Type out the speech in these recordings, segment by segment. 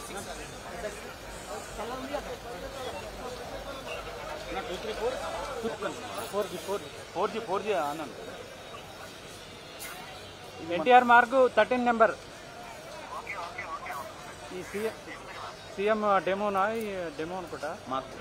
Two three four four G four four G four G అన్నాను NTR Marg thirteen number ఈ CM CM డెమోనా ఈ demo అనుకుంటా మార్క్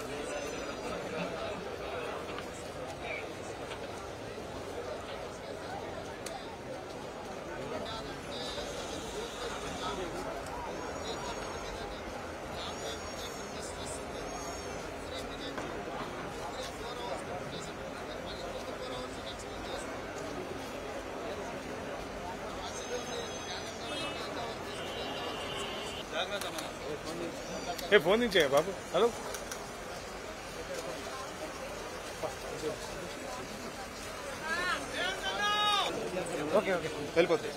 ఏ ఫోన్ నుంచే బాబు హలో ఓకే ఓకే వెళ్ళిపోతుంది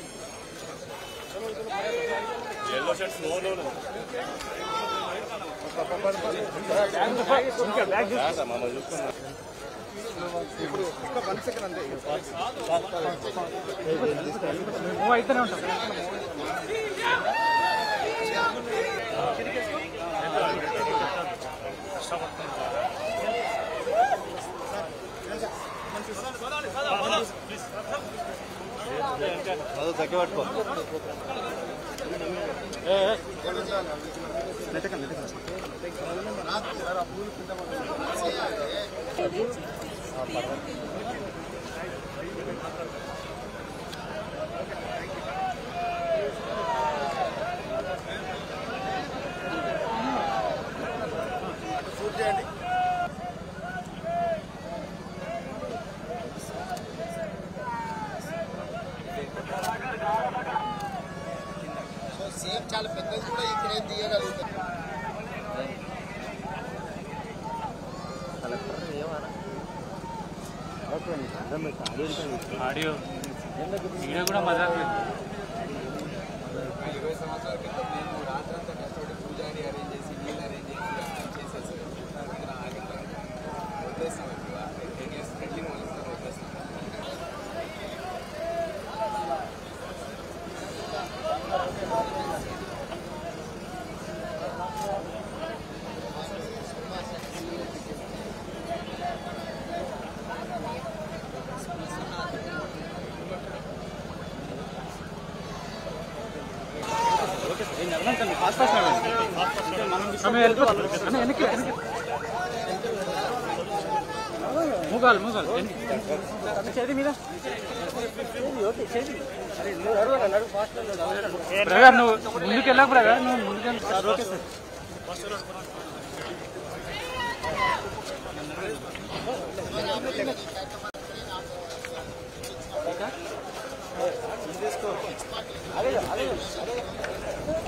మూవ్ అయితేనే ఉంటాం తగ్గి పట్టుకో సేమ్ చాలా పెద్దది కూడా ఇక్కడ ఏం తీయగలుగుతాం ఆడియో వీడియో కూడా మజాక్ లేదు ఇరవై సంవత్సరాల క్రితం నేను రాత్రంతా కష్టపడి పూజారి అరేంజ్ చేసి నీళ్ళు అరేంజ్ చేసి అన్నీ చేసేసి ఆగిన వదిలేస్తాం ఇప్పుడు టెన్ ఇయర్స్ ఫ్రెండ్లీ వదిలేస్తాం వదిలేస్తాం ఆమె వెళ్ళిపోతాం అన్న వెనక్కి వెనక్కి మూగాలు మూగాలు వెనక్కి. చేతి మీద బ్రదర్ నువ్వు ముందుకు వెళ్ళకు బ్రదర్ నువ్వు ముందుకు సార్ ఓకే సార్ తీసుకో